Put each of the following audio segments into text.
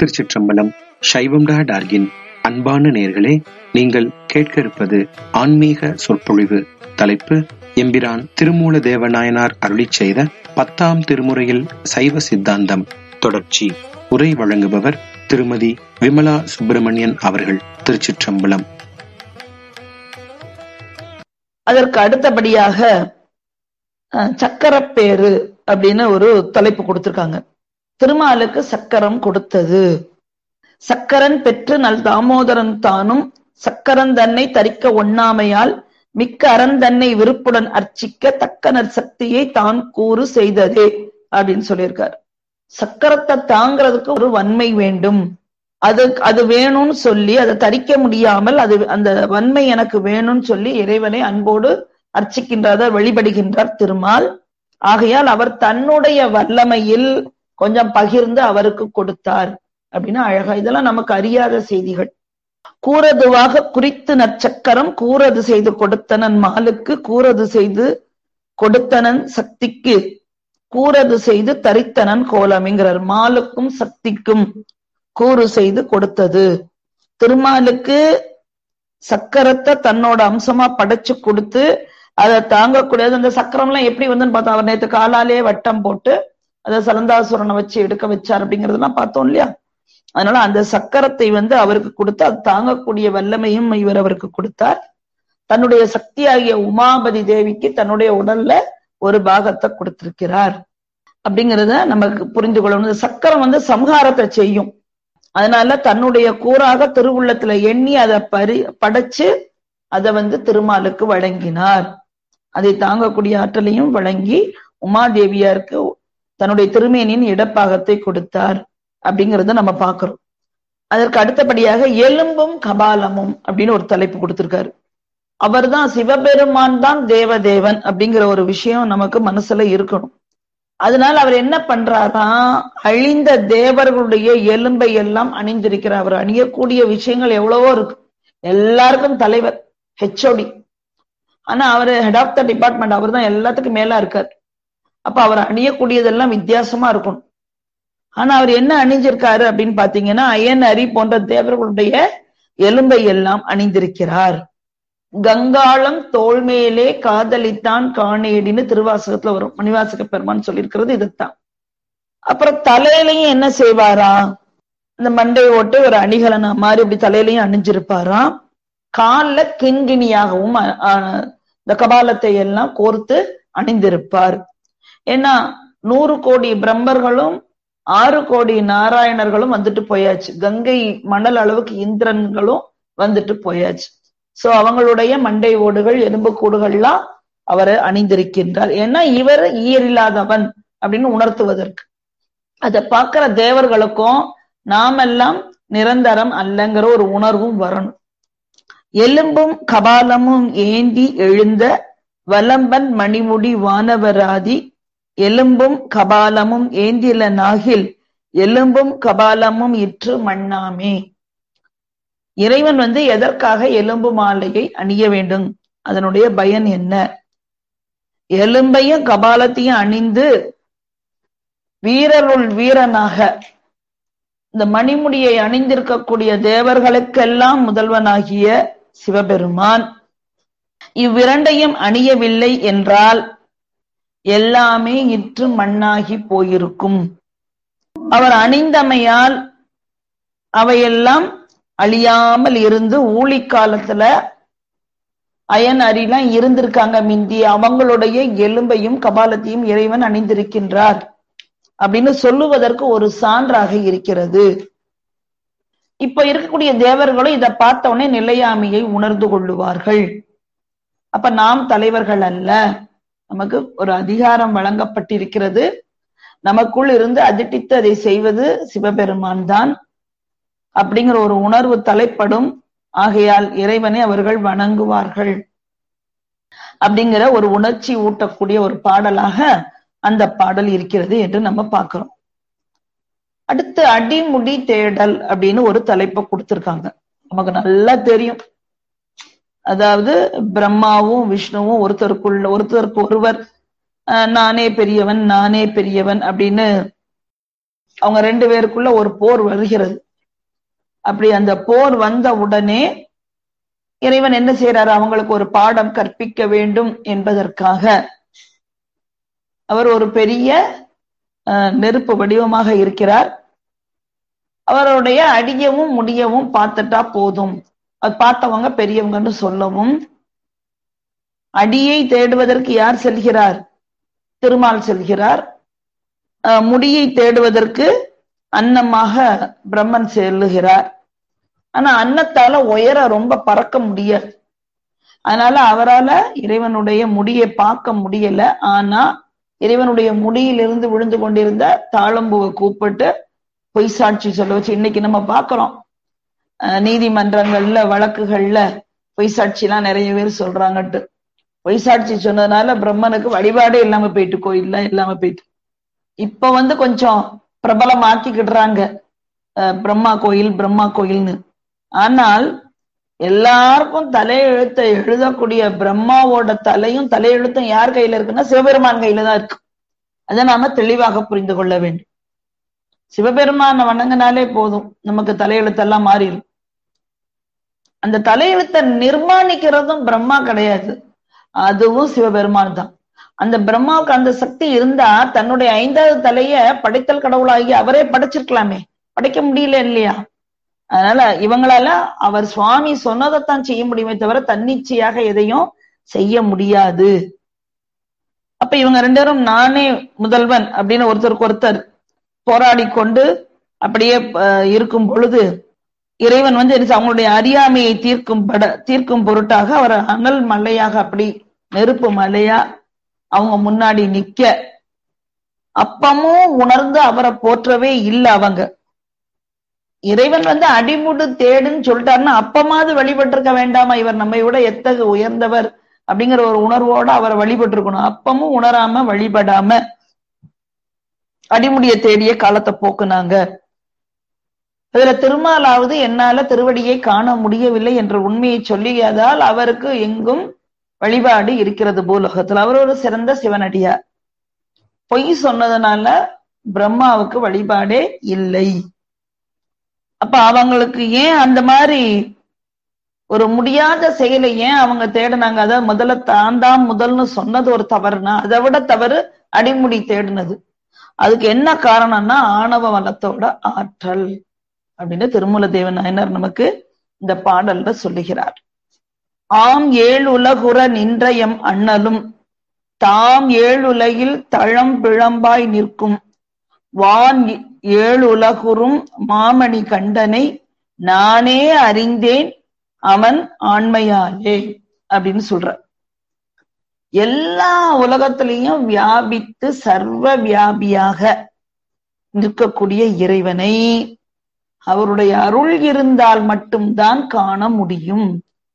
திருச்சிற்றம்பலம் சைவம் டா டார்கின் அன்பான நேர்களே நீங்கள் கேட்க இருப்பது ஆன்மீக சொற்பொழிவு தலைப்பு எம்பிரான் திருமூல தேவநாயனார் அருளிச் செய்த பத்தாம் திருமுறையில் சைவ சித்தாந்தம் தொடர்ச்சி உரை வழங்குபவர் திருமதி விமலா சுப்பிரமணியன் அவர்கள் திருச்சிற்றம்பலம் அதற்கு அடுத்தபடியாக அஹ், சக்கரப்பேரு அப்படின்னு ஒரு தலைப்பு கொடுத்திருக்காங்க திருமாலுக்கு சக்கரம் கொடுத்தது சக்கரன் பெற்று நல் தாமோதரன் தானும் சக்கரன் தன்னை தரிக்க ஒண்ணாமையால் மிக்க அரண் தன்னை விருப்புடன் அர்ச்சிக்க தக்கனர் சக்தியை தான் கூறு செய்ததே அப்படின்னு சொல்லியிருக்கார் சக்கரத்தை தாங்கிறதுக்கு ஒரு வன்மை வேண்டும் அது அது வேணும்னு சொல்லி அதை தரிக்க முடியாமல் அது அந்த வன்மை எனக்கு வேணும்னு சொல்லி இறைவனை அன்போடு அர்ச்சிக்கின்றார் வழிபடுகின்றார் திருமால் ஆகையால் அவர் தன்னுடைய வல்லமையில் கொஞ்சம் பகிர்ந்து அவருக்கு கொடுத்தார் அப்படின்னு அழகா இதெல்லாம் நமக்கு அறியாத செய்திகள் கூறதுவாக குறித்து நற்சக்கரம் கூறது செய்து கொடுத்தனன் மாலுக்கு கூறது செய்து கொடுத்தனன் சக்திக்கு கூறது செய்து தரித்தனன் கோலம்ங்கிறார் மாலுக்கும் சக்திக்கும் கூறு செய்து கொடுத்தது திருமாலுக்கு சக்கரத்தை தன்னோட அம்சமா படைச்சு கொடுத்து அதை தாங்கக்கூடியது அந்த சக்கரம் எல்லாம் எப்படி வந்துன்னு பார்த்தோம் அவர் நேற்று காலாலே வட்டம் போட்டு அதை சலந்தாசுரனை வச்சு எடுக்க வச்சார் அப்படிங்கறதெல்லாம் பார்த்தோம் இல்லையா அதனால அந்த சக்கரத்தை வந்து அவருக்கு கொடுத்து அது தாங்கக்கூடிய வல்லமையும் இவர் அவருக்கு கொடுத்தார் தன்னுடைய சக்தியாகிய உமாபதி தேவிக்கு தன்னுடைய உடல்ல ஒரு பாகத்தை கொடுத்திருக்கிறார் அப்படிங்கிறத நமக்கு புரிந்து கொள்ளணும் இந்த சக்கரம் வந்து சம்ஹாரத்தை செய்யும் அதனால தன்னுடைய கூறாக திருவுள்ளத்துல எண்ணி அதை பறி படைச்சு அதை வந்து திருமாலுக்கு வழங்கினார் அதை தாங்கக்கூடிய ஆற்றலையும் வழங்கி உமாதேவியாருக்கு தன்னுடைய திருமேனியின் இடப்பாகத்தை கொடுத்தார் அப்படிங்கறத நம்ம பார்க்கிறோம் அதற்கு அடுத்தபடியாக எலும்பும் கபாலமும் அப்படின்னு ஒரு தலைப்பு கொடுத்திருக்காரு அவர்தான் சிவபெருமான் தான் தேவதேவன் அப்படிங்கிற ஒரு விஷயம் நமக்கு மனசுல இருக்கணும் அதனால அவர் என்ன பண்றாராம் அழிந்த தேவர்களுடைய எலும்பை எல்லாம் அணிந்திருக்கிறார் அவர் அணியக்கூடிய விஷயங்கள் எவ்வளவோ இருக்கு எல்லாருக்கும் தலைவர் ஹெச்ஓடி ஆனா அவர் ஹெட் ஆஃப் த டிபார்ட்மெண்ட் அவர் தான் எல்லாத்துக்கும் மேலா இருக்கார் அப்ப அவர் அணியக்கூடியதெல்லாம் வித்தியாசமா இருக்கும் ஆனா அவர் என்ன அணிஞ்சிருக்காரு அப்படின்னு பாத்தீங்கன்னா அயன் அரி போன்ற தேவர்களுடைய எலும்பை எல்லாம் அணிந்திருக்கிறார் கங்காளம் தோள் மேலே காதலித்தான் காணேடின்னு திருவாசகத்துல வரும் மணிவாசக பெருமான் சொல்லியிருக்கிறது இதுதான் அப்புறம் தலையிலையும் என்ன செய்வாரா இந்த மண்டை ஓட்டு ஒரு அணிகலனா மாதிரி இப்படி தலையிலையும் அணிஞ்சிருப்பாராம் கால்ல கிண்கிணியாகவும் அ- அ- இந்த கபாலத்தை எல்லாம் கோர்த்து அணிந்திருப்பார் ஏன்னா நூறு கோடி பிரம்மர்களும் ஆறு கோடி நாராயணர்களும் வந்துட்டு போயாச்சு கங்கை மணல் அளவுக்கு இந்திரன்களும் வந்துட்டு போயாச்சு சோ அவங்களுடைய மண்டை ஓடுகள் எலும்பு கூடுகள்லாம் அவர் அணிந்திருக்கின்றார் ஏன்னா இவர் ஈரில்லாதவன் அப்படின்னு உணர்த்துவதற்கு அதை பார்க்கிற தேவர்களுக்கும் நாமெல்லாம் நிரந்தரம் அல்லங்கிற ஒரு உணர்வும் வரணும் எலும்பும் கபாலமும் ஏந்தி எழுந்த வலம்பன் மணிமுடி வானவராதி எலும்பும் கபாலமும் ஏந்தில நாகில் எலும்பும் கபாலமும் இற்று மண்ணாமே இறைவன் வந்து எதற்காக எலும்பு மாலையை அணிய வேண்டும் அதனுடைய பயன் என்ன எலும்பையும் கபாலத்தையும் அணிந்து வீரருள் வீரனாக இந்த மணிமுடியை அணிந்திருக்கக்கூடிய தேவர்களுக்கெல்லாம் முதல்வனாகிய சிவபெருமான் இவ்விரண்டையும் அணியவில்லை என்றால் எல்லாமே இற்று மண்ணாகி போயிருக்கும் அவர் அணிந்தமையால் அவையெல்லாம் அழியாமல் இருந்து ஊழி காலத்துல அயன் அரிலாம் இருந்திருக்காங்க மிந்தி அவங்களுடைய எலும்பையும் கபாலத்தையும் இறைவன் அணிந்திருக்கின்றார் அப்படின்னு சொல்லுவதற்கு ஒரு சான்றாக இருக்கிறது இப்ப இருக்கக்கூடிய தேவர்களும் இதை பார்த்த உடனே நிலையாமையை உணர்ந்து கொள்ளுவார்கள் அப்ப நாம் தலைவர்கள் அல்ல நமக்கு ஒரு அதிகாரம் வழங்கப்பட்டிருக்கிறது நமக்குள் இருந்து அதிட்டித்து அதை செய்வது சிவபெருமான் தான் அப்படிங்கிற ஒரு உணர்வு தலைப்படும் ஆகையால் இறைவனை அவர்கள் வணங்குவார்கள் அப்படிங்கிற ஒரு உணர்ச்சி ஊட்டக்கூடிய ஒரு பாடலாக அந்த பாடல் இருக்கிறது என்று நம்ம பார்க்கிறோம் அடுத்து அடிமுடி தேடல் அப்படின்னு ஒரு தலைப்பை கொடுத்திருக்காங்க நமக்கு நல்லா தெரியும் அதாவது பிரம்மாவும் விஷ்ணுவும் ஒருத்தருக்குள்ள ஒருத்தருக்கு ஒருவர் அஹ், நானே பெரியவன் நானே பெரியவன் அப்படின்னு அவங்க ரெண்டு பேருக்குள்ள ஒரு போர் வருகிறது அப்படி அந்த போர் வந்த உடனே இறைவன் என்ன செய்யறாரு அவங்களுக்கு ஒரு பாடம் கற்பிக்க வேண்டும் என்பதற்காக அவர் ஒரு பெரிய நெருப்பு வடிவமாக இருக்கிறார் அவருடைய அடியவும் முடியவும் பார்த்துட்டா போதும் அது பார்த்தவங்க பெரியவங்கன்னு சொல்லவும் அடியை தேடுவதற்கு யார் செல்கிறார் திருமால் செல்கிறார் முடியை தேடுவதற்கு அன்னமாக பிரம்மன் செல்லுகிறார் ஆனா அன்னத்தால உயர ரொம்ப பறக்க முடியாது அதனால அவரால இறைவனுடைய முடியை பார்க்க முடியல ஆனா இறைவனுடைய முடியிலிருந்து விழுந்து கொண்டிருந்த தாளம்பூவை கூப்பிட்டு பொய் சாட்சி சொல்ல வச்சு இன்னைக்கு நம்ம பாக்குறோம் நீதிமன்றங்கள்ல வழக்குகள்ல பொய் சாட்சி எல்லாம் நிறைய பேர் சொல்றாங்கட்டு பொய் சாட்சி சொன்னதுனால பிரம்மனுக்கு வழிபாடே இல்லாம போயிட்டு கோயில்ல இல்லாம போயிட்டு இப்ப வந்து கொஞ்சம் பிரபலமாக்கிக்கிடுறாங்க பிரம்மா கோயில் பிரம்மா கோயில்னு ஆனால் எல்லாருக்கும் தலையெழுத்தை எழுதக்கூடிய பிரம்மாவோட தலையும் தலையெழுத்தும் யார் கையில இருக்குன்னா சிவபெருமான் கையில தான் இருக்கு அதை நாம தெளிவாக புரிந்து கொள்ள வேண்டும் சிவபெருமான வணங்கினாலே போதும் நமக்கு தலையெழுத்தெல்லாம் மாறிடும் அந்த தலையெழுத்தை நிர்மாணிக்கிறதும் பிரம்மா கிடையாது அதுவும் சிவபெருமான் தான் அந்த பிரம்மாவுக்கு அந்த சக்தி இருந்தா தன்னுடைய ஐந்தாவது தலைய படைத்தல் கடவுளாகி அவரே படைச்சிருக்கலாமே படைக்க முடியல இல்லையா அதனால இவங்களால அவர் சுவாமி சொன்னதைத்தான் செய்ய முடியுமே தவிர தன்னிச்சையாக எதையும் செய்ய முடியாது அப்ப இவங்க ரெண்டு பேரும் நானே முதல்வன் அப்படின்னு ஒருத்தருக்கு ஒருத்தர் போராடி கொண்டு அப்படியே இருக்கும் பொழுது இறைவன் வந்து அவங்களுடைய அறியாமையை தீர்க்கும் பட தீர்க்கும் பொருட்டாக அவர் அனல் மலையாக அப்படி நெருப்பு மலையா அவங்க முன்னாடி நிக்க அப்பமும் உணர்ந்து அவரை போற்றவே இல்லை அவங்க இறைவன் வந்து அடிமுடு தேடுன்னு சொல்லிட்டாருன்னா அப்பமாவது வழிபட்டு இருக்க வேண்டாமா இவர் நம்மை விட எத்தகு உயர்ந்தவர் அப்படிங்கிற ஒரு உணர்வோட அவரை வழிபட்டு இருக்கணும் அப்பமும் உணராம வழிபடாம அடிமுடிய தேடிய காலத்தை போக்குனாங்க இதுல திருமாலாவது என்னால திருவடியை காண முடியவில்லை என்ற உண்மையை சொல்லியதால் அவருக்கு எங்கும் வழிபாடு இருக்கிறது பூலோகத்தில் அவர் ஒரு சிறந்த சிவனடியார் பொய் சொன்னதுனால பிரம்மாவுக்கு வழிபாடே இல்லை அப்ப அவங்களுக்கு ஏன் அந்த மாதிரி ஒரு முடியாத செயலை ஏன் அவங்க தேடினாங்க அதாவது முதல்ல தான் தான் முதல்னு சொன்னது ஒரு தவறுனா அதை விட தவறு அடிமுடி தேடினது அதுக்கு என்ன காரணம்னா ஆணவ வளத்தோட ஆற்றல் அப்படின்னு திருமூல தேவன் நாயனர் நமக்கு இந்த பாடல்ல சொல்லுகிறார் ஆம் ஏழு உலகுற நின்ற எம் அண்ணலும் தாம் ஏழுலகில் தழம் பிழம்பாய் நிற்கும் வான் ஏழு உலகுறும் மாமணி கண்டனை நானே அறிந்தேன் அவன் ஆண்மையாலே அப்படின்னு சொல்ற எல்லா உலகத்திலையும் வியாபித்து சர்வ வியாபியாக நிற்கக்கூடிய இறைவனை அவருடைய அருள் இருந்தால் மட்டும்தான் காண முடியும்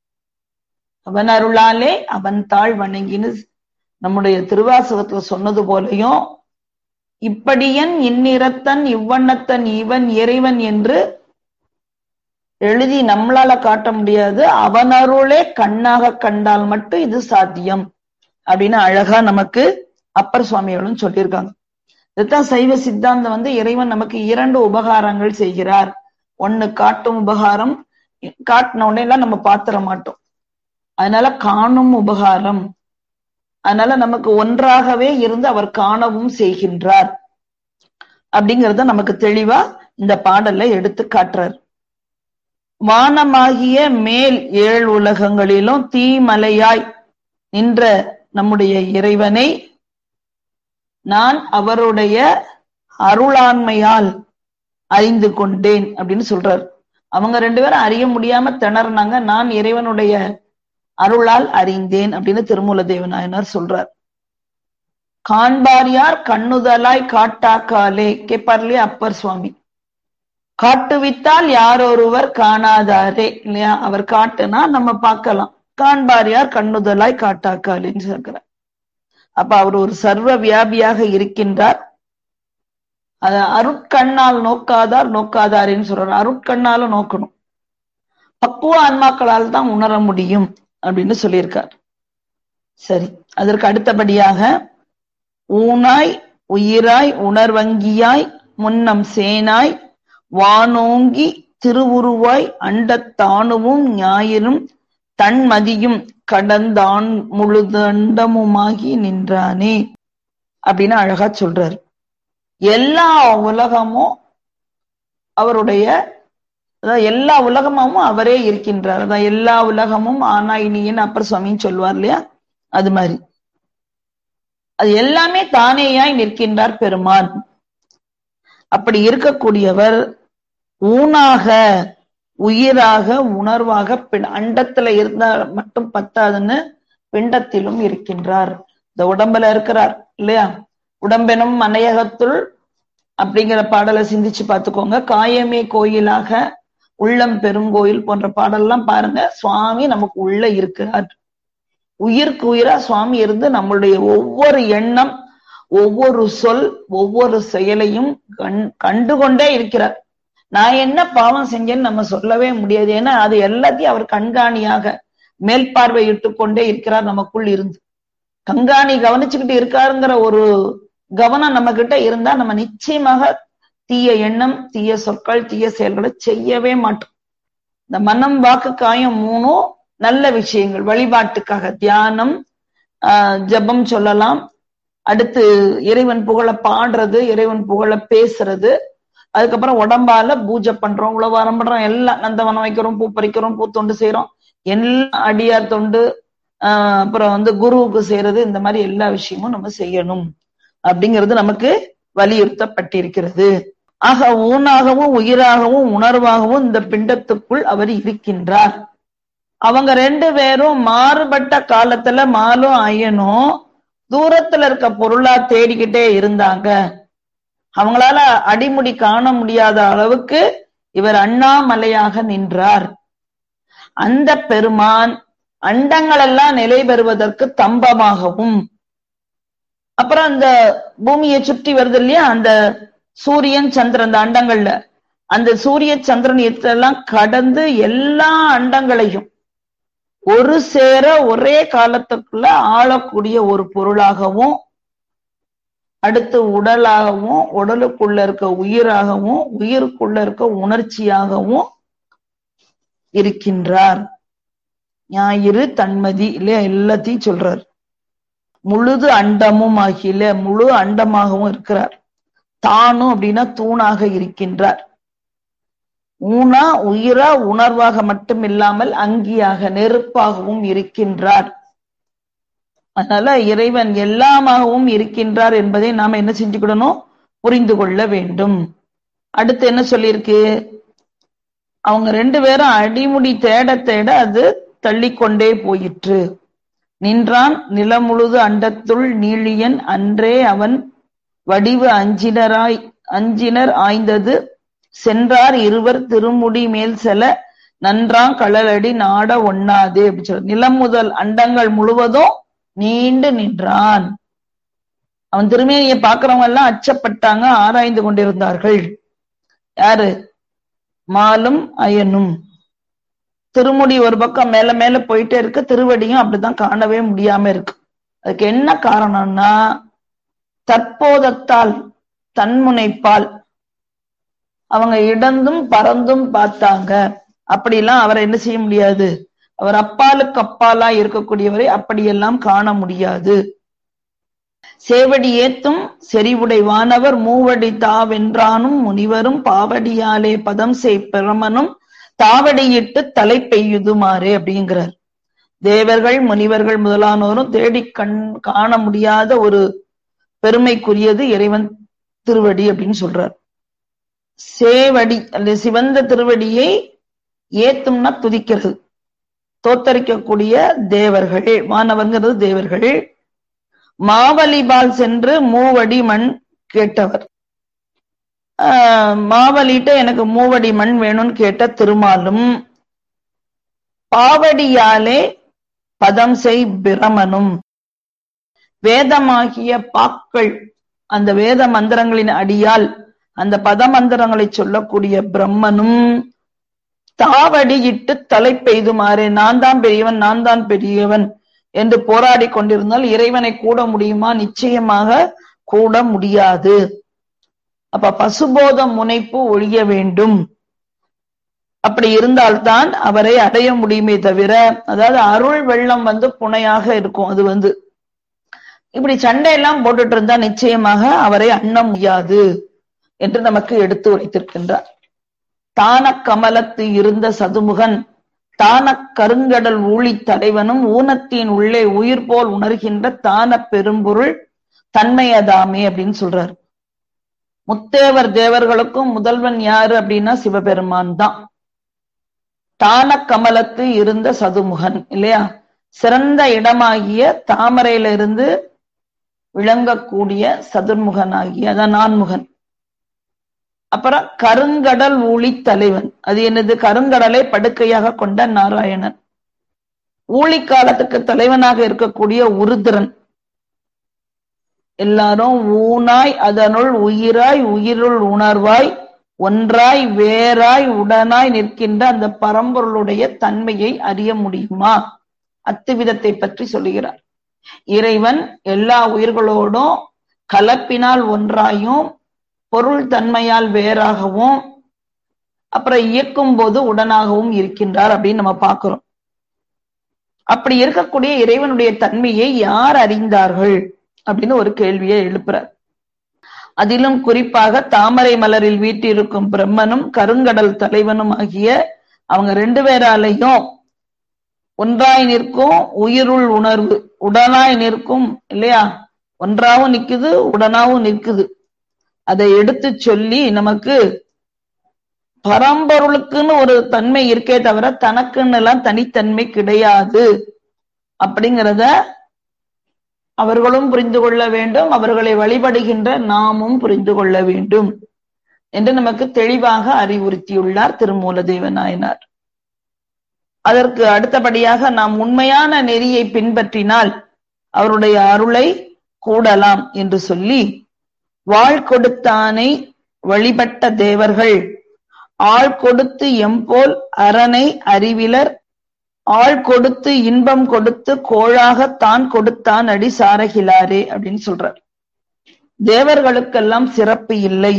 அவன் அருளாலே அவன் தாழ் வணங்கின்னு நம்முடைய திருவாசகத்துல சொன்னது போலையும் இப்படியன் இந்நிறத்தன் இவ்வண்ணத்தன் இவன் இறைவன் என்று எழுதி நம்மளால காட்ட முடியாது அவன் அருளே கண்ணாக கண்டால் மட்டும் இது சாத்தியம் அப்படின்னு அழகா நமக்கு அப்பர் சுவாமிகளும் சொல்லியிருக்காங்க இதுதான் சைவ சித்தாந்தம் வந்து இறைவன் நமக்கு இரண்டு உபகாரங்கள் செய்கிறார் ஒண்ணு காட்டும் உபகாரம் காட்டின உடனே எல்லாம் நம்ம பாத்திர மாட்டோம் அதனால காணும் உபகாரம் அதனால நமக்கு ஒன்றாகவே இருந்து அவர் காணவும் செய்கின்றார் அப்படிங்கறத நமக்கு தெளிவா இந்த பாடல்ல எடுத்து காட்டுறார் வானமாகிய மேல் ஏழு உலகங்களிலும் தீமலையாய் நின்ற நம்முடைய இறைவனை நான் அவருடைய அருளாண்மையால் அறிந்து கொண்டேன் அப்படின்னு சொல்றார் அவங்க ரெண்டு பேரும் அறிய முடியாம திணறினாங்க நான் இறைவனுடைய அருளால் அறிந்தேன் அப்படின்னு திருமூல தேவநாயனார் சொல்றார் காண்பார் யார் கண்ணுதலாய் காட்டாக்காலே கேட்பார்லயே அப்பர் சுவாமி காட்டுவித்தால் யாரொருவர் காணாதாரே இல்லையா அவர் காட்டுனா நம்ம பார்க்கலாம் காண்பார் யார் கண்ணுதலாய் காட்டாக்காலேன்னு சொல்கிறார் அப்ப அவர் ஒரு சர்வ வியாபியாக இருக்கின்றார் அத அருட்கண்ணால் நோக்காதார் நோக்காதாரின்னு சொல்றாரு அருட்கண்ணால நோக்கணும் பக்குவ ஆன்மாக்களால் தான் உணர முடியும் அப்படின்னு சொல்லியிருக்கார் சரி அதற்கு அடுத்தபடியாக ஊனாய் உயிராய் உணர்வங்கியாய் முன்னம் சேனாய் வானோங்கி திருவுருவாய் அண்டத்தானுவும் ஞாயிறும் தன்மதியும் கடந்தான் முழுதண்டமுமாகி நின்றானே அப்படின்னு அழகா சொல்றாரு எல்லா உலகமும் அவருடைய அதாவது எல்லா உலகமும் அவரே இருக்கின்றார் அதான் எல்லா உலகமும் ஆனாயினியன் அப்பர் சுவாமின்னு சொல்லுவார் இல்லையா அது மாதிரி அது எல்லாமே தானேயாய் நிற்கின்றார் பெருமான் அப்படி இருக்கக்கூடியவர் ஊனாக உயிராக உணர்வாக அண்டத்துல இருந்தா மட்டும் பத்தாதுன்னு பிண்டத்திலும் இருக்கின்றார் இந்த உடம்புல இருக்கிறார் இல்லையா உடம்பெனும் மனையகத்துள் அப்படிங்கிற பாடலை சிந்திச்சு பார்த்துக்கோங்க காயமே கோயிலாக உள்ளம் பெருங்கோயில் போன்ற பாடல்லாம் பாருங்க சுவாமி நமக்கு உள்ள இருக்கிறார் உயிருக்கு உயிரா சுவாமி இருந்து நம்மளுடைய ஒவ்வொரு எண்ணம் ஒவ்வொரு சொல் ஒவ்வொரு செயலையும் கண் கண்டுகொண்டே இருக்கிறார் நான் என்ன பாவம் செஞ்சேன்னு நம்ம சொல்லவே முடியாது ஏன்னா அது எல்லாத்தையும் அவர் கண்காணியாக மேல் பார்வையிட்டு கொண்டே இருக்கிறார் நமக்குள் இருந்து கண்காணி கவனிச்சுக்கிட்டு இருக்காருங்கிற ஒரு கவனம் நம்ம கிட்ட இருந்தா நம்ம நிச்சயமாக தீய எண்ணம் தீய சொற்கள் தீய செயல்களை செய்யவே மாட்டோம் இந்த மனம் வாக்கு காயம் மூணும் நல்ல விஷயங்கள் வழிபாட்டுக்காக தியானம் ஆஹ் ஜபம் சொல்லலாம் அடுத்து இறைவன் புகழ பாடுறது இறைவன் புகழ பேசுறது அதுக்கப்புறம் உடம்பால பூஜை பண்றோம் உழவாரம் பண்றோம் எல்லாம் நந்தவனம் வைக்கிறோம் பூ பறிக்கிறோம் பூ தொண்டு செய்யறோம் எல்லாம் அடியார் தொண்டு ஆஹ் அப்புறம் வந்து குருவுக்கு செய்யறது இந்த மாதிரி எல்லா விஷயமும் நம்ம செய்யணும் அப்படிங்கிறது நமக்கு வலியுறுத்தப்பட்டிருக்கிறது ஆக ஊனாகவும் உயிராகவும் உணர்வாகவும் இந்த பிண்டத்துக்குள் அவர் இருக்கின்றார் அவங்க ரெண்டு பேரும் மாறுபட்ட காலத்துல மாலும் ஐயனும் தூரத்துல இருக்க பொருளா தேடிக்கிட்டே இருந்தாங்க அவங்களால அடிமுடி காண முடியாத அளவுக்கு இவர் அண்ணாமலையாக நின்றார் அந்த பெருமான் அண்டங்கள் எல்லாம் நிலை பெறுவதற்கு தம்பமாகவும் அப்புறம் அந்த பூமியை சுற்றி வருது இல்லையா அந்த சூரியன் சந்திரன் அந்த அண்டங்கள்ல அந்த சூரிய சந்திரன் எல்லாம் கடந்து எல்லா அண்டங்களையும் ஒரு சேர ஒரே காலத்துக்குள்ள ஆளக்கூடிய ஒரு பொருளாகவும் அடுத்து உடலாகவும் உடலுக்குள்ள இருக்க உயிராகவும் உயிருக்குள்ள இருக்க உணர்ச்சியாகவும் இருக்கின்றார் ஞாயிறு தன்மதி இல்லையா எல்லாத்தையும் சொல்றார் முழுது அண்டமும் ஆகியில முழு அண்டமாகவும் இருக்கிறார் தானும் அப்படின்னா தூணாக இருக்கின்றார் ஊனா உயிரா உணர்வாக மட்டும் இல்லாமல் அங்கியாக நெருப்பாகவும் இருக்கின்றார் அதனால இறைவன் எல்லாமாகவும் இருக்கின்றார் என்பதை நாம என்ன செஞ்சுக்கிடணும் புரிந்து கொள்ள வேண்டும் அடுத்து என்ன சொல்லியிருக்கு அவங்க ரெண்டு பேரும் அடிமுடி தேட தேட அது தள்ளிக்கொண்டே போயிற்று நின்றான் நிலமுழுது அண்டத்துள் நீளியன் அன்றே அவன் வடிவு அஞ்சினராய் அஞ்சினர் ஆய்ந்தது சென்றார் இருவர் திருமுடி மேல் செல நன்றாங் களலடி நாட ஒண்ணாதே அப்படி சொல்ற நிலம் முதல் அண்டங்கள் முழுவதும் நீண்டு நின்றான் அவன் திருமேனியை பாக்குறவங்க எல்லாம் அச்சப்பட்டாங்க ஆராய்ந்து கொண்டிருந்தார்கள் யாரு மாலும் அயனும் திருமுடி ஒரு பக்கம் மேல மேல போயிட்டே இருக்கு திருவடியும் அப்படிதான் காணவே முடியாம இருக்கு அதுக்கு என்ன காரணம்னா தற்போதத்தால் தன்முனைப்பால் அவங்க இடந்தும் பறந்தும் பார்த்தாங்க அப்படிலாம் அவரை என்ன செய்ய முடியாது அவர் அப்பாலுக்கு அப்பாலா இருக்கக்கூடியவரை அப்படியெல்லாம் காண முடியாது சேவடி ஏத்தும் செறிவுடை வானவர் மூவடி தாவென்றானும் முனிவரும் பாவடியாலே பதம் செய் பிரமனும் தாவடியிட்டு தலை பெய்யுதுமாறு அப்படிங்கிறார் தேவர்கள் முனிவர்கள் முதலானோரும் தேடி கண் காண முடியாத ஒரு பெருமைக்குரியது இறைவன் திருவடி அப்படின்னு சொல்றார் சேவடி அல்லது சிவந்த திருவடியை ஏத்தும்னா துதிக்கிறது தோத்தரிக்கக்கூடிய தேவர்கள் வானவங்கிறது தேவர்கள் மாவலிபால் சென்று மூவடி மண் கேட்டவர் மாவலிட்ட எனக்கு மூவடி மண் வேணும்னு கேட்ட திருமாலும் பாவடியாலே பதம் செய் பிரமனும் வேதமாகிய பாக்கள் அந்த வேத மந்திரங்களின் அடியால் அந்த பத மந்திரங்களை சொல்லக்கூடிய பிரம்மனும் தாவடியிட்டு தலை பெய்துமாறு நான் தான் பெரியவன் நான் தான் பெரியவன் என்று போராடி கொண்டிருந்தால் இறைவனை கூட முடியுமா நிச்சயமாக கூட முடியாது அப்ப பசுபோத முனைப்பு ஒழிய வேண்டும் அப்படி இருந்தால்தான் அவரை அடைய முடியுமே தவிர அதாவது அருள் வெள்ளம் வந்து புனையாக இருக்கும் அது வந்து இப்படி சண்டை எல்லாம் போட்டுட்டு இருந்தா நிச்சயமாக அவரை அண்ண முடியாது என்று நமக்கு எடுத்து உரைத்திருக்கின்றார் தான கமலத்து இருந்த சதுமுகன் தான கருங்கடல் ஊழி தலைவனும் ஊனத்தின் உள்ளே உயிர் போல் உணர்கின்ற தான பெரும்பொருள் தன்மையதாமே அப்படின்னு சொல்றாரு முத்தேவர் தேவர்களுக்கும் முதல்வன் யாரு அப்படின்னா சிவபெருமான் தான் தான கமலத்து இருந்த சதுமுகன் இல்லையா சிறந்த இடமாகிய தாமரையில இருந்து விளங்கக்கூடிய சதுர்முகனாகிய அதான் நான்முகன் அப்புறம் கருங்கடல் ஊழி தலைவன் அது என்னது கருங்கடலை படுக்கையாக கொண்ட நாராயணன் ஊழி காலத்துக்கு தலைவனாக இருக்கக்கூடிய உருதிரன் எல்லாரும் ஊனாய் அதனுள் உயிராய் உயிருள் உணர்வாய் ஒன்றாய் வேறாய் உடனாய் நிற்கின்ற அந்த பரம்பொருளுடைய தன்மையை அறிய முடியுமா அத்துவிதத்தை பற்றி சொல்லுகிறார் இறைவன் எல்லா உயிர்களோடும் கலப்பினால் ஒன்றாயும் பொருள் தன்மையால் வேறாகவும் அப்புறம் இயக்கும் போது உடனாகவும் இருக்கின்றார் அப்படின்னு நம்ம பார்க்கிறோம் அப்படி இருக்கக்கூடிய இறைவனுடைய தன்மையை யார் அறிந்தார்கள் அப்படின்னு ஒரு கேள்வியை எழுப்புறார் அதிலும் குறிப்பாக தாமரை மலரில் வீட்டிருக்கும் பிரம்மனும் கருங்கடல் தலைவனும் ஆகிய அவங்க ரெண்டு பேராலையும் ஒன்றாய் நிற்கும் உயிருள் உணர்வு உடனாய் நிற்கும் இல்லையா ஒன்றாவும் நிக்குது உடனாவும் நிற்குது அதை எடுத்து சொல்லி நமக்கு பரம்பொருளுக்குன்னு ஒரு தன்மை இருக்கே தவிர தனக்குன்னு எல்லாம் தனித்தன்மை கிடையாது அப்படிங்கிறத அவர்களும் புரிந்து கொள்ள வேண்டும் அவர்களை வழிபடுகின்ற நாமும் புரிந்து கொள்ள வேண்டும் என்று நமக்கு தெளிவாக அறிவுறுத்தியுள்ளார் திருமூலதேவ நாயனார் அதற்கு அடுத்தபடியாக நாம் உண்மையான நெறியை பின்பற்றினால் அவருடைய அருளை கூடலாம் என்று சொல்லி வாழ் கொடுத்தானை வழிபட்ட தேவர்கள் ஆள் கொடுத்து எம்போல் அரணை அறிவிலர் ஆள் கொடுத்து இன்பம் கொடுத்து கோழாக தான் கொடுத்தான் அடி சாரகிலாரே அப்படின்னு சொல்றார் தேவர்களுக்கெல்லாம் சிறப்பு இல்லை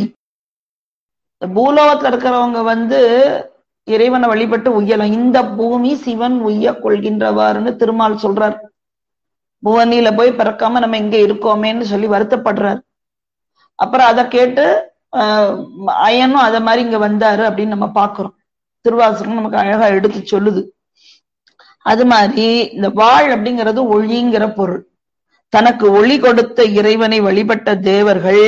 பூலோகத்துல இருக்கிறவங்க வந்து இறைவனை வழிபட்டு உய்யலாம் இந்த பூமி சிவன் உய்ய கொள்கின்றவாறுன்னு திருமால் சொல்றார் புவனியில போய் பிறக்காம நம்ம இங்க இருக்கோமேன்னு சொல்லி வருத்தப்படுறார் அப்புறம் அதை கேட்டு அயனும் அத மாதிரி இங்க வந்தாரு அப்படின்னு நம்ம பாக்குறோம் திருவாசகம் நமக்கு அழகா எடுத்து சொல்லுது அது மாதிரி இந்த வாழ் அப்படிங்கிறது ஒளிங்கிற பொருள் தனக்கு ஒளி கொடுத்த இறைவனை வழிபட்ட தேவர்கள்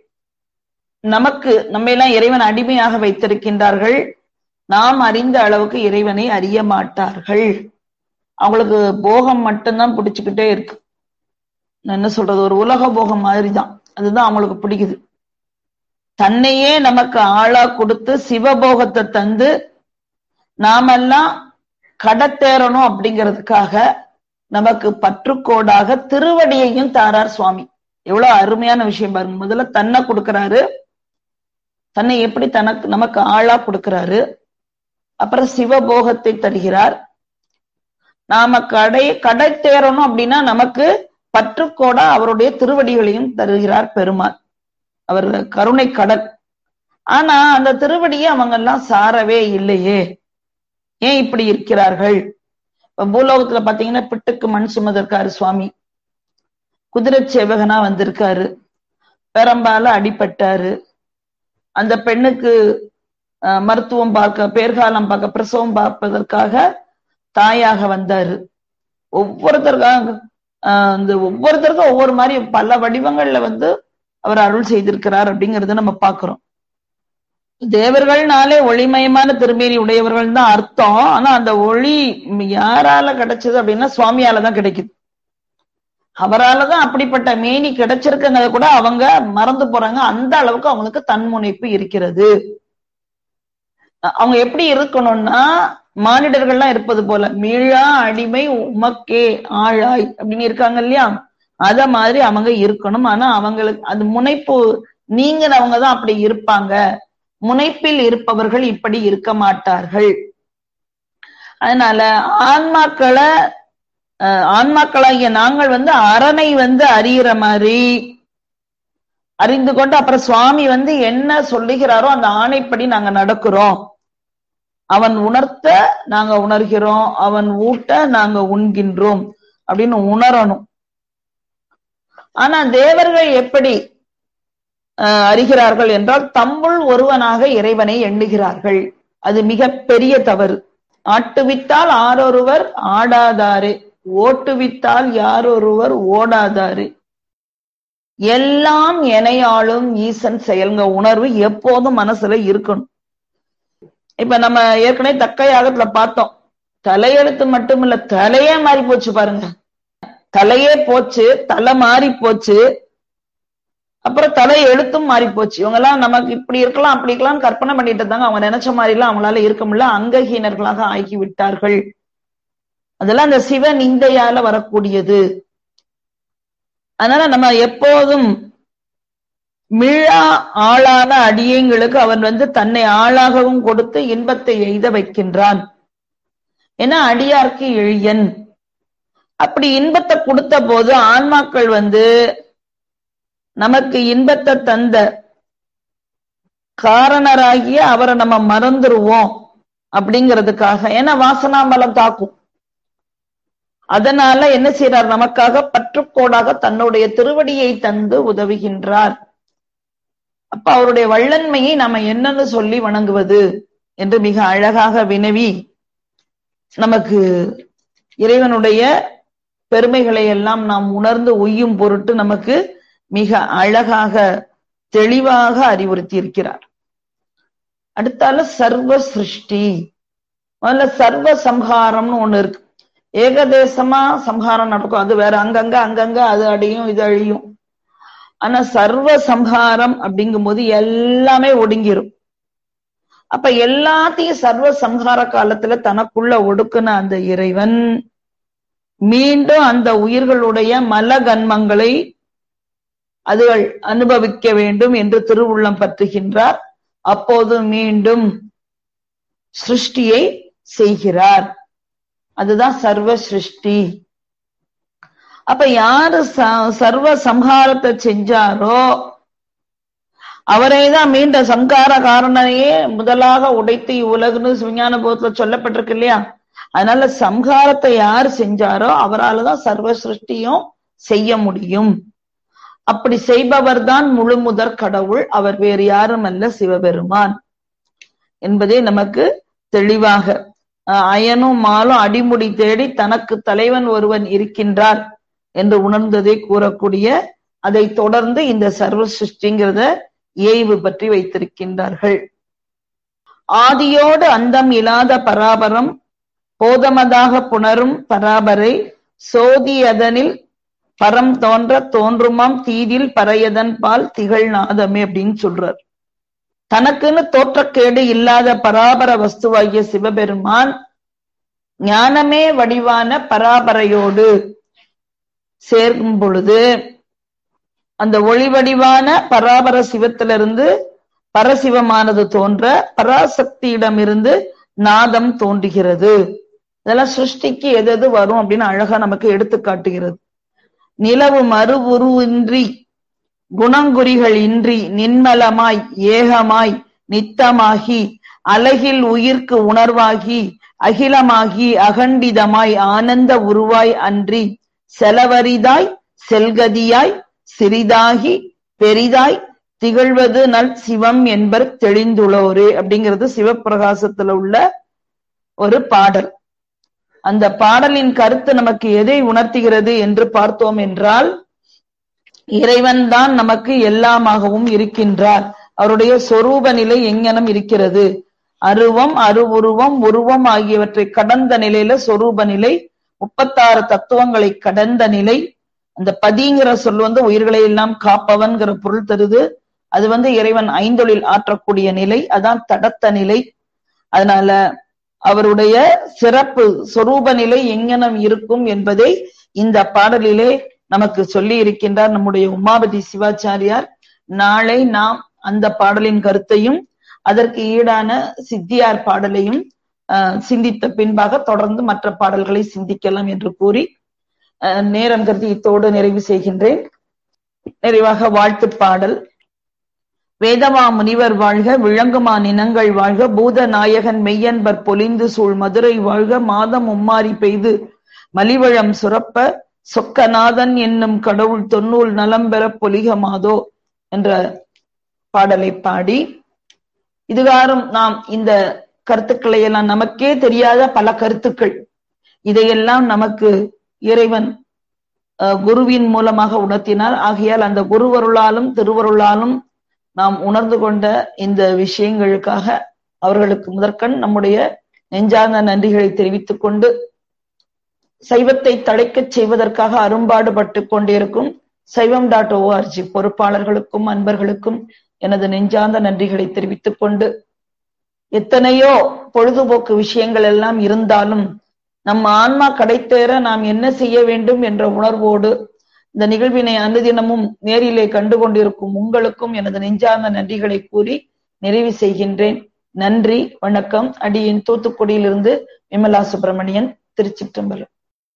நமக்கு நம்ம எல்லாம் இறைவன் அடிமையாக வைத்திருக்கின்றார்கள் நாம் அறிந்த அளவுக்கு இறைவனை அறிய மாட்டார்கள் அவங்களுக்கு போகம் மட்டும்தான் பிடிச்சுக்கிட்டே இருக்கு நான் என்ன சொல்றது ஒரு உலக போகம் மாதிரிதான் அதுதான் அவங்களுக்கு பிடிக்குது தன்னையே நமக்கு ஆளா கொடுத்து சிவபோகத்தை தந்து நாமெல்லாம் கடத்தேறணும் அப்படிங்கிறதுக்காக நமக்கு பற்றுக்கோடாக திருவடியையும் தாரார் சுவாமி எவ்வளவு அருமையான விஷயம் பாருங்க முதல்ல தன்னை கொடுக்கிறாரு தன்னை எப்படி தனக்கு நமக்கு ஆளா கொடுக்கிறாரு அப்புறம் சிவபோகத்தை தருகிறார் நாம கடை கடை தேரணும் அப்படின்னா நமக்கு பற்றுக்கோடா அவருடைய திருவடிகளையும் தருகிறார் பெருமாள் அவர் கருணை கடல் ஆனா அந்த திருவடியை அவங்க எல்லாம் சாரவே இல்லையே ஏன் இப்படி இருக்கிறார்கள் இப்ப பூலோகத்துல பாத்தீங்கன்னா பிட்டுக்கு மண் சுமதற்காரு சுவாமி குதிரை சேவகனா வந்திருக்காரு பெரம்பால அடிபட்டாரு அந்த பெண்ணுக்கு மருத்துவம் பார்க்க பேர்காலம் பார்க்க பிரசவம் பார்ப்பதற்காக தாயாக வந்தாரு ஒவ்வொருத்தருக்காக இந்த ஒவ்வொருத்தருக்கும் ஒவ்வொரு மாதிரி பல வடிவங்கள்ல வந்து அவர் அருள் செய்திருக்கிறார் அப்படிங்கறத நம்ம பாக்குறோம் தேவர்கள்னாலே ஒளிமயமான திருமேனி உடையவர்கள் தான் அர்த்தம் ஆனா அந்த ஒளி யாரால கிடைச்சது அப்படின்னா சுவாமியால தான் கிடைக்குது அவராலதான் அப்படிப்பட்ட மேனி கிடைச்சிருக்குங்கிறத கூட அவங்க மறந்து போறாங்க அந்த அளவுக்கு அவங்களுக்கு தன்முனைப்பு இருக்கிறது அவங்க எப்படி இருக்கணும்னா மானிடர்கள்லாம் இருப்பது போல மீளா அடிமை உமக்கே ஆழாய் அப்படின்னு இருக்காங்க இல்லையா அத மாதிரி அவங்க இருக்கணும் ஆனா அவங்களுக்கு அது முனைப்பு நீங்கிறவங்க தான் அப்படி இருப்பாங்க முனைப்பில் இருப்பவர்கள் இப்படி இருக்க மாட்டார்கள் அதனால ஆன்மாக்களை ஆன்மாக்களாகிய நாங்கள் வந்து அரணை வந்து அறியிற மாதிரி அறிந்து கொண்டு அப்புறம் சுவாமி வந்து என்ன சொல்லுகிறாரோ அந்த ஆணைப்படி நாங்க நடக்கிறோம் அவன் உணர்த்த நாங்க உணர்கிறோம் அவன் ஊட்ட நாங்க உண்கின்றோம் அப்படின்னு உணரணும் ஆனா தேவர்கள் எப்படி அஹ், அறிகிறார்கள் என்றால் தம்முள் ஒருவனாக இறைவனை எண்ணுகிறார்கள் அது மிக பெரிய தவறு ஆட்டுவித்தால் ஆரொருவர் ஆடாதாரே ஓட்டுவித்தால் யாரொருவர் ஓடாதாரே எல்லாம் எனையாளும் ஈசன் செயல்ங்க உணர்வு எப்போதும் மனசுல இருக்கணும் இப்ப நம்ம ஏற்கனவே தக்க யாகத்துல பார்த்தோம் தலையெழுத்து மட்டும் இல்ல தலையே மாறி போச்சு பாருங்க தலையே போச்சு தலை மாறி போச்சு அப்புறம் தலை எழுத்தும் மாறி போச்சு இவங்க எல்லாம் நமக்கு இப்படி இருக்கலாம் அப்படி இருக்கலாம் கற்பனை பண்ணிட்டு இருந்தாங்க அவங்க நினைச்ச மாதிரி எல்லாம் அவங்களால இருக்க முடியல அங்கஹீனர்களாக ஆக்கி விட்டார்கள் அதெல்லாம் அந்த சிவ நிந்தையால வரக்கூடியது அதனால நம்ம எப்போதும் மிழா ஆளான அடியங்களுக்கு அவன் வந்து தன்னை ஆளாகவும் கொடுத்து இன்பத்தை எய்த வைக்கின்றான் ஏன்னா அடியார்க்கு எழியன் அப்படி இன்பத்தை கொடுத்த போது ஆன்மாக்கள் வந்து நமக்கு இன்பத்தை தந்த காரணராகிய அவரை நம்ம மறந்துருவோம் அப்படிங்கிறதுக்காக ஏன்னா வாசனாமலம் தாக்கும் அதனால என்ன செய்யறார் நமக்காக பற்றுக்கோடாக தன்னுடைய திருவடியை தந்து உதவுகின்றார் அப்ப அவருடைய வள்ளன்மையை நாம என்னன்னு சொல்லி வணங்குவது என்று மிக அழகாக வினவி நமக்கு இறைவனுடைய பெருமைகளை எல்லாம் நாம் உணர்ந்து உய்யும் பொருட்டு நமக்கு மிக அழகாக தெளிவாக அறிவுறுத்தி இருக்கிறார் அடுத்தால சர்வ சிருஷ்டி முதல்ல சர்வ சம்ஹாரம்னு ஒண்ணு இருக்கு ஏகதேசமா சம்ஹாரம் நடக்கும் அது வேற அங்கங்க அங்கங்க அது அழியும் இது அழியும் ஆனா சர்வ சம்ஹாரம் அப்படிங்கும் போது எல்லாமே ஒடுங்கிரும் அப்ப எல்லாத்தையும் சர்வ சம்ஹார காலத்துல தனக்குள்ள ஒடுக்குன அந்த இறைவன் மீண்டும் அந்த உயிர்களுடைய மல கன்மங்களை அதுகள் அனுபவிக்க வேண்டும் என்று திருவுள்ளம் பற்றுகின்றார் அப்போது மீண்டும் சிருஷ்டியை செய்கிறார் அதுதான் சர்வ சிருஷ்டி அப்ப யாரு ச- சர்வ சம்ஹாரத்தை செஞ்சாரோ அவரே தான் மீண்ட சங்கார காரணனையே முதலாக உடைத்து உலகுன்னு விஞ்ஞான போதத்துல சொல்லப்பட்டிருக்கு இல்லையா அதனால சம்ஹாரத்தை யார் செஞ்சாரோ அவரால தான் சர்வ சிருஷ்டியும் செய்ய முடியும் அப்படி செய்பவர் தான் முழு முதற் கடவுள் அவர் வேறு யாரும் அல்ல சிவபெருமான் என்பதே நமக்கு தெளிவாக அஹ் அயனும் மாலும் அடிமுடி தேடி தனக்கு தலைவன் ஒருவன் இருக்கின்றார் என்று உணர்ந்ததை கூறக்கூடிய அதை தொடர்ந்து இந்த சர்வ சிருஷ்டிங்கிறத ஏய்வு பற்றி வைத்திருக்கின்றார்கள் ஆதியோடு அந்தம் இல்லாத பராபரம் போதமதாக புணரும் பராபரை சோதி அதனில் பரம் தோன்ற தோன்றுமாம் தீதில் பறையதன் பால் திகழ் நாதமே அப்படின்னு சொல்றார் தனக்குன்னு தோற்றக்கேடு இல்லாத பராபர வஸ்துவாகிய சிவபெருமான் ஞானமே வடிவான பராபரையோடு சேர்க்கும் பொழுது அந்த ஒளி வடிவான பராபர சிவத்திலிருந்து பரசிவமானது தோன்ற பராசக்தியிடமிருந்து நாதம் தோன்றுகிறது இதெல்லாம் சிருஷ்டிக்கு எது எது வரும் அப்படின்னு அழகா நமக்கு எடுத்து காட்டுகிறது நிலவு மறுவுருவின்றி குணங்குறிகள் இன்றி நின்மலமாய் ஏகமாய் நித்தமாகி அலகில் உயிர்க்கு உணர்வாகி அகிலமாகி அகண்டிதமாய் ஆனந்த உருவாய் அன்றி செலவரிதாய் செல்கதியாய் சிறிதாகி பெரிதாய் திகழ்வது நல் சிவம் என்பர் தெளிந்துளோரே அப்படிங்கிறது சிவப்பிரகாசத்துல உள்ள ஒரு பாடல் அந்த பாடலின் கருத்து நமக்கு எதை உணர்த்துகிறது என்று பார்த்தோம் என்றால் இறைவன் தான் நமக்கு எல்லாமாகவும் இருக்கின்றார் அவருடைய சொரூப நிலை எங்கனம் இருக்கிறது அருவம் அருவுருவம் உருவம் ஆகியவற்றை கடந்த நிலையில சொரூப நிலை முப்பத்தாறு தத்துவங்களை கடந்த நிலை அந்த பதிங்கிற சொல் வந்து உயிர்களை எல்லாம் காப்பவன்கிற பொருள் தருது அது வந்து இறைவன் ஐந்தொழில் ஆற்றக்கூடிய நிலை அதான் தடத்த நிலை அதனால அவருடைய சிறப்பு சொரூப நிலை எங்கனம் இருக்கும் என்பதை இந்த பாடலிலே நமக்கு சொல்லி இருக்கின்றார் நம்முடைய உமாபதி சிவாச்சாரியார் நாளை நாம் அந்த பாடலின் கருத்தையும் அதற்கு ஈடான சித்தியார் பாடலையும் அஹ், சிந்தித்த பின்பாக தொடர்ந்து மற்ற பாடல்களை சிந்திக்கலாம் என்று கூறி அஹ், நேரம் கருதி இத்தோடு நிறைவு செய்கின்றேன் நிறைவாக வாழ்த்து பாடல் வேதவா முனிவர் வாழ்க விளங்குமா நினங்கள் வாழ்க பூத நாயகன் மெய்யன்பர் பொலிந்து சூழ் மதுரை வாழ்க மாதம் உம்மாரி பெய்து மலிவழம் சுரப்ப சொக்கநாதன் என்னும் கடவுள் தொன்னூல் நலம் பெற பொலிகமாதோ என்ற பாடலை பாடி இதுகாரும் நாம் இந்த கருத்துக்களை எல்லாம் நமக்கே தெரியாத பல கருத்துக்கள் இதையெல்லாம் நமக்கு இறைவன் குருவின் மூலமாக உணர்த்தினார் ஆகையால் அந்த குருவருளாலும் திருவருளாலும் நாம் உணர்ந்து கொண்ட இந்த விஷயங்களுக்காக அவர்களுக்கு முதற்கண் நம்முடைய நெஞ்சார்ந்த நன்றிகளை தெரிவித்துக் கொண்டு சைவத்தை தடைக்கச் செய்வதற்காக அரும்பாடுபட்டு கொண்டிருக்கும் சைவம் டாட் ஓஆர்ஜி பொறுப்பாளர்களுக்கும் அன்பர்களுக்கும் எனது நெஞ்சார்ந்த நன்றிகளை தெரிவித்துக் கொண்டு எத்தனையோ பொழுதுபோக்கு விஷயங்கள் எல்லாம் இருந்தாலும் நம்ம ஆன்மா கடைத்தேற நாம் என்ன செய்ய வேண்டும் என்ற உணர்வோடு இந்த நிகழ்வினை அனுதினமும் நேரிலே கண்டு கொண்டிருக்கும் உங்களுக்கும் எனது நெஞ்சார்ந்த நன்றிகளை கூறி நிறைவு செய்கின்றேன் நன்றி வணக்கம் அடியின் தூத்துக்குடியிலிருந்து விமலா சுப்பிரமணியன் திருச்சிற்றம்பலம்